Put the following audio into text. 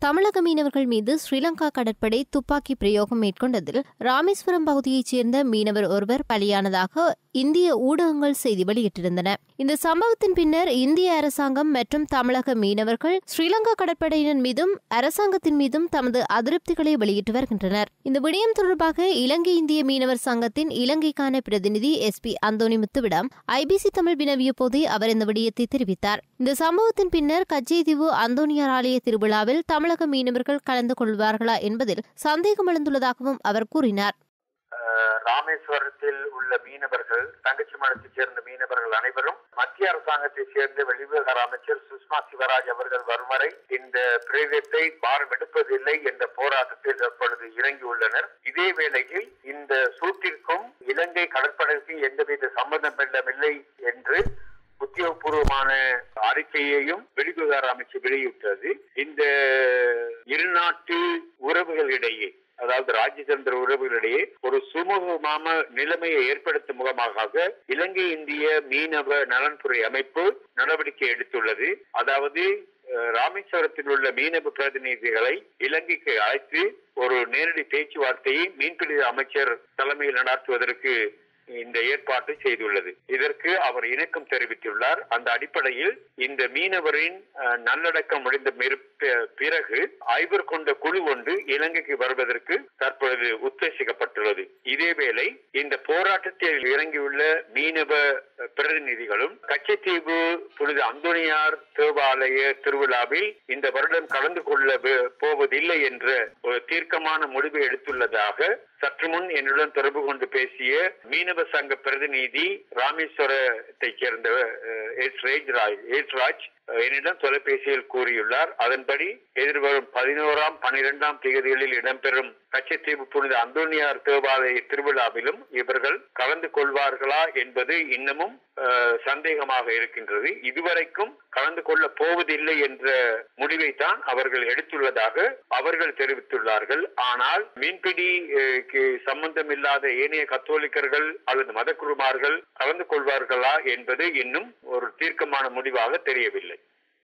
தமிழக மீனவர்கள் மீது ஸ்ரீலங்கா கடற்படை துப்பாக்கி பிரயோகம் மேற்கொண்டதில் ராமேஸ்வரம் பகுதியைச் சேர்ந்த மீனவர் ஒருவர் பலியானதாக இந்திய ஊடகங்கள் செய்தி வெளியிட்டிருந்தன இந்த சம்பவத்தின் பின்னர் இந்திய அரசாங்கம் மற்றும் தமிழக மீனவர்கள் ஸ்ரீலங்கா கடற்படையினர் மீதும் அரசாங்கத்தின் மீதும் தமது அதிருப்திகளை வெளியிட்டு வருகின்றனர் இந்த விடயம் தொடர்பாக இலங்கை இந்திய மீனவர் சங்கத்தின் இலங்கைக்கான பிரதிநிதி எஸ் பி அந்தோணி முத்துவிடம் ஐபிசி தமிழ் வினவிய போதே அவர் இந்த விடயத்தை தெரிவித்தார் இந்த சம்பவத்தின் பின்னர் கச்சேதீவு அந்தோனியார் ஆலய திருவிழாவில் தமிழக மீனவர்கள் கலந்து கொள்வார்களா என்பதில் சந்தேகம் எழுந்துள்ளதாகவும் அவர் கூறினார் ராமேஸ்வரத்தில் உள்ள மீனவர்கள் தங்கச்சி மடத்தைச் சேர்ந்த மீனவர்கள் அனைவரும் மத்திய அரசாங்கத்தை சேர்ந்த வெளிவிவகார அமைச்சர் சுஷ்மா சிவராஜ் அவர்கள் வரும் வரை இந்த பிரேதத்தை பாரம் எடுப்பதில்லை என்ற போராட்டத்தில் தற்பொழுது இறங்கியுள்ளனர் இதே வேளையில் இந்த சூட்டிற்கும் இலங்கை கடற்படைக்கு எந்தவித சம்பந்தமில்லை என்று உத்தியோகபூர்வமான அறிக்கையையும் வெளிவிவகார அமைச்சு வெளியிட்டது இந்த இருநாட்டு உறவுகளிடையே அதாவது ராஜதந்திர உறவுகளிடையே ஒரு சுமூகமான நிலைமையை ஏற்படுத்தும் முகமாக இலங்கை இந்திய மீனவ நலன்புரி அமைப்பு நடவடிக்கை எடுத்துள்ளது அதாவது ராமேஸ்வரத்தில் உள்ள மீனவ பிரதிநிதிகளை இலங்கைக்கு அழைத்து ஒரு நேரடி பேச்சுவார்த்தையை மீன்பிடி அமைச்சர் தலைமையில் நடாத்துவதற்கு இந்த ஏற்பாட்டை செய்துள்ளது இதற்கு அவர் இணக்கம் தெரிவித்துள்ளார் அந்த அடிப்படையில் இந்த மீனவரின் நல்லடக்கம் முடிந்த பிறகு ஐவர் கொண்ட குழு ஒன்று இலங்கைக்கு வருவதற்கு தற்பொழுது உத்தேசிக்கப்பட்டுள்ளது இதேவேளை இந்த போராட்டத்தில் இறங்கியுள்ள மீனவ பிரதிநிதிகளும் கச்சத்தீவு புனித அந்தோனியார் தேவாலய திருவிழாவில் இந்த வருடம் கலந்து கொள்ள போவதில்லை என்ற ஒரு தீர்க்கமான முடிவை எடுத்துள்ளதாக சற்று முன் என்னுடன் தொடர்பு கொண்டு பேசிய மீனவ சங்க பிரதிநிதி ராமேஸ்வரத்தை சேர்ந்த எஸ் ரேஜ்ராஜ் எஸ்ராஜ் என்னிடம் தொலைபேசியில் கூறியுள்ளார் அதன்படி எதிர்வரும் பதினோராம் பனிரெண்டாம் தேதிகளில் இடம்பெறும் கச்சத்தீவு புனித அந்தோனியார் தேவாலய திருவிழாவிலும் இவர்கள் கலந்து கொள்வார்களா என்பது இன்னமும் சந்தேகமாக இருக்கின்றது இதுவரைக்கும் கலந்து கொள்ள போவதில்லை என்ற முடிவை தான் அவர்கள் எடுத்துள்ளதாக அவர்கள் தெரிவித்துள்ளார்கள் ஆனால் மீன்பிடி சம்பந்தம் இல்லாத ஏனைய கத்தோலிக்கர்கள் அல்லது மதக்குருமார்கள் கலந்து கொள்வார்களா என்பது இன்னும் ஒரு தீர்க்கமான முடிவாக தெரியவில்லை